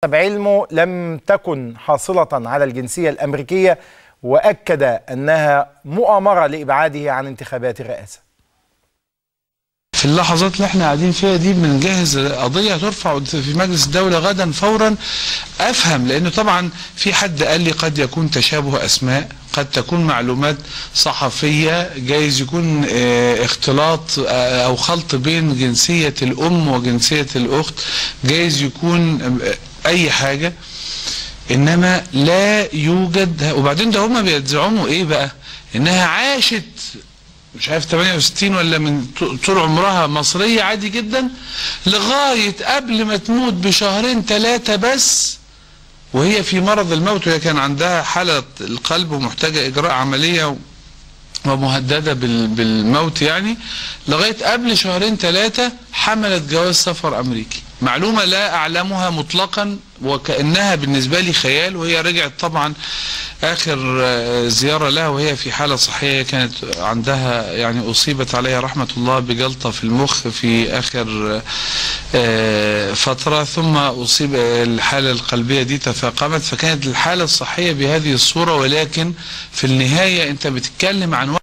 بعلمه لم تكن حاصلة على الجنسية الأمريكية وأكد أنها مؤامرة لإبعاده عن انتخابات الرئاسة في اللحظات اللي احنا قاعدين فيها دي بنجهز قضية ترفع في مجلس الدولة غدا فورا افهم لانه طبعا في حد قال لي قد يكون تشابه اسماء قد تكون معلومات صحفية جايز يكون اه اختلاط اه او خلط بين جنسية الام وجنسية الاخت جايز يكون اه اي حاجة انما لا يوجد وبعدين ده هما بيزعموا ايه بقى انها عاشت مش عارف 68 ولا من طول عمرها مصرية عادي جدا لغاية قبل ما تموت بشهرين ثلاثة بس وهي في مرض الموت وهي كان عندها حالة القلب ومحتاجة إجراء عملية ومهددة بالموت يعني لغاية قبل شهرين ثلاثة حملت جواز سفر أمريكي معلومة لا أعلمها مطلقا وكأنها بالنسبة لي خيال وهي رجعت طبعا آخر زيارة لها وهي في حالة صحية كانت عندها يعني أصيبت عليها رحمة الله بجلطة في المخ في آخر فترة ثم أصيب الحالة القلبية دي تفاقمت فكانت الحالة الصحية بهذه الصورة ولكن في النهاية أنت بتتكلم عن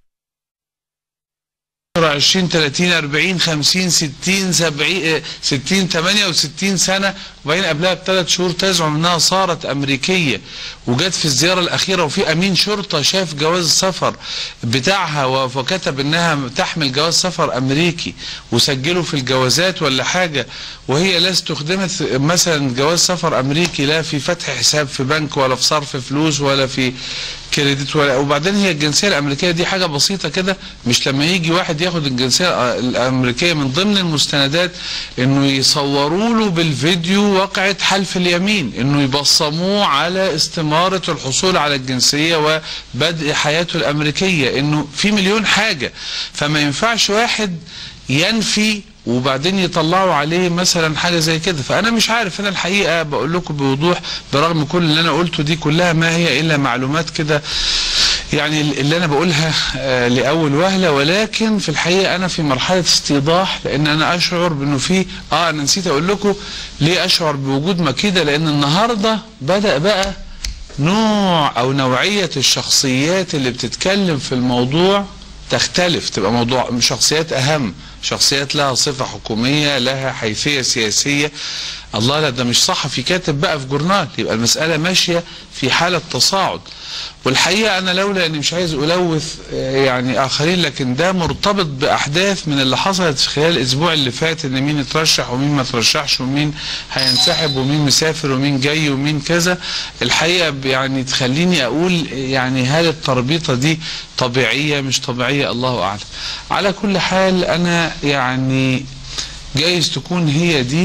20 30 40 50 60 70 60 68 سنه وبعدين قبلها بثلاث شهور تزعم انها صارت امريكيه وجت في الزياره الاخيره وفي امين شرطه شاف جواز السفر بتاعها وكتب انها تحمل جواز سفر امريكي وسجله في الجوازات ولا حاجه وهي لا استخدمت مثلا جواز سفر امريكي لا في فتح حساب في بنك ولا في صرف فلوس ولا في كريدت ولا وبعدين هي الجنسيه الامريكيه دي حاجه بسيطه كده مش لما يجي واحد ياخد الجنسيه الامريكيه من ضمن المستندات انه يصوروا له بالفيديو واقعه حلف اليمين انه يبصموه على استماره الحصول على الجنسيه وبدء حياته الامريكيه انه في مليون حاجه فما ينفعش واحد ينفي وبعدين يطلعوا عليه مثلا حاجة زي كده فأنا مش عارف أنا الحقيقة بقول لكم بوضوح برغم كل اللي أنا قلته دي كلها ما هي إلا معلومات كده يعني اللي أنا بقولها آه لأول وهلة ولكن في الحقيقة أنا في مرحلة استيضاح لأن أنا أشعر بأنه في آه أنا نسيت أقول لكم ليه أشعر بوجود مكيدة لأن النهاردة بدأ بقى نوع أو نوعية الشخصيات اللي بتتكلم في الموضوع تختلف تبقى موضوع شخصيات أهم شخصيات لها صفة حكومية لها حيثية سياسية الله لا ده مش صحفي كاتب بقى في جورنال يبقى المسألة ماشية في حالة تصاعد والحقيقة أنا لولا أني مش عايز ألوث يعني آخرين لكن ده مرتبط بأحداث من اللي حصلت في خلال الأسبوع اللي فات إن مين اترشح ومين ما اترشحش ومين هينسحب ومين مسافر ومين جاي ومين كذا الحقيقة يعني تخليني أقول يعني هل التربيطة دي طبيعية مش طبيعية الله أعلم على كل حال أنا يعني جايز تكون هي دي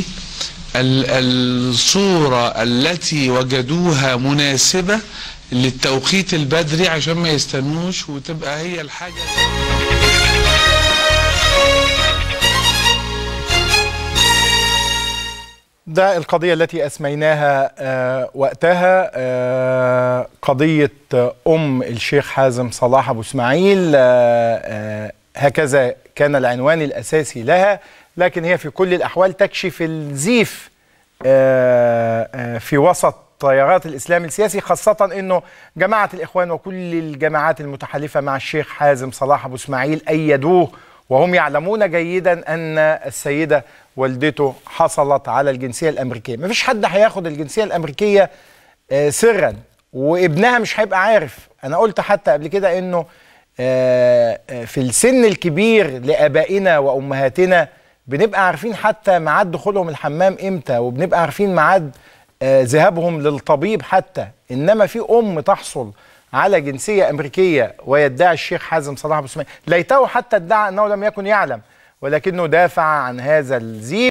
الصورة التي وجدوها مناسبة للتوقيت البدري عشان ما يستنوش وتبقى هي الحاجة ده القضية التي أسميناها آه وقتها آه قضية أم الشيخ حازم صلاح أبو إسماعيل آه هكذا كان العنوان الأساسي لها لكن هي في كل الأحوال تكشف الزيف في وسط تيارات الإسلام السياسي خاصة أنه جماعة الإخوان وكل الجماعات المتحالفة مع الشيخ حازم صلاح أبو إسماعيل أيدوه وهم يعلمون جيدا أن السيدة والدته حصلت على الجنسية الأمريكية مفيش حد هياخد الجنسية الأمريكية سرا وابنها مش هيبقى عارف أنا قلت حتى قبل كده أنه في السن الكبير لآبائنا وأمهاتنا بنبقى عارفين حتى ميعاد دخولهم الحمام امتى وبنبقى عارفين ميعاد ذهابهم للطبيب حتى انما في ام تحصل على جنسيه امريكيه ويدعي الشيخ حازم صلاح ابو اسماعيل ليته حتى ادعى انه لم يكن يعلم ولكنه دافع عن هذا الزيف